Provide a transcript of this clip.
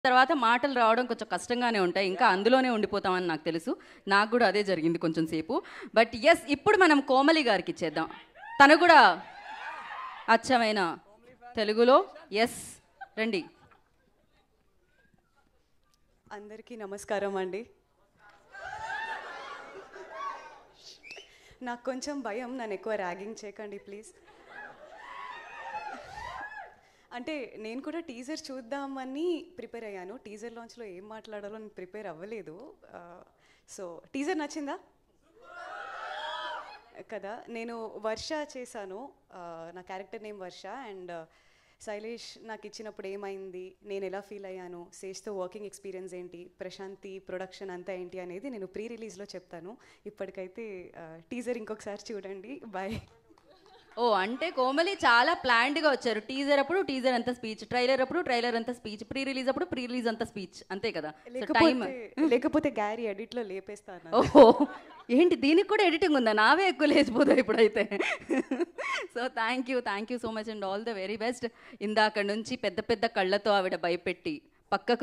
తర్వాత మాటలు రావడం కొంచెం కష్టంగానే ఉంటాయి ఇంకా అందులోనే ఉండిపోతామని నాకు తెలుసు నాకు కూడా అదే జరిగింది కొంచెం సేపు బట్ ఎస్ ఇప్పుడు మనం కోమలి గారికి ఇచ్చేద్దాం తను కూడా అచ్చమైన తెలుగులో ఎస్ రండి అందరికీ నమస్కారం అండి నాకు కొంచెం భయం నన్ను ఎక్కువ ర్యాగింగ్ చేయకండి ప్లీజ్ అంటే నేను కూడా టీజర్ చూద్దామని ప్రిపేర్ అయ్యాను టీజర్ లాంచ్లో ఏం మాట్లాడాలో నేను ప్రిపేర్ అవ్వలేదు సో టీజర్ నచ్చిందా కదా నేను వర్ష చేశాను ఆ, నా character name Varsha and Shailesh నాకు ఇచ్చినప్పుడు ఏమైంది నేను ఎలా ఫీల్ అయ్యాను శేష్తో వర్కింగ్ ఎక్స్పీరియన్స్ ఏంటి ప్రశాంతి ప్రొడక్షన్ అంతా ఏంటి అనేది నేను ప్రీ రిలీజ్లో చెప్తాను ఇప్పటికైతే టీజర్ ఇంకొకసారి చూడండి బాయ్ ఓ అంటే కోమలి చాలా ప్లాన్డ్గా వచ్చారు టీజర్ అప్పుడు టీజర్ అంత స్పీచ్ ట్రైలర్ అప్పుడు ట్రైలర్ అంత స్పీచ్ ప్రీ రిలీజ్ అప్పుడు ప్రీ రిలీజ్ అంత స్పీచ్ అంతే కదా సో టైం లేకపోతే లేకపోతే గ్యారీ ఎడిట్లో లేపేస్తాను ఓహో ఏంటి దీనికి కూడా ఎడిటింగ్ ఉందా నావే ఎక్కువ లేచిపోతాయి ఇప్పుడైతే so thank you thank you so much and all the very best ఇందాక నుంచి పెద్ద పెద్ద కళ్ళతో ఆవిడ భయపెట్టి పక్కకు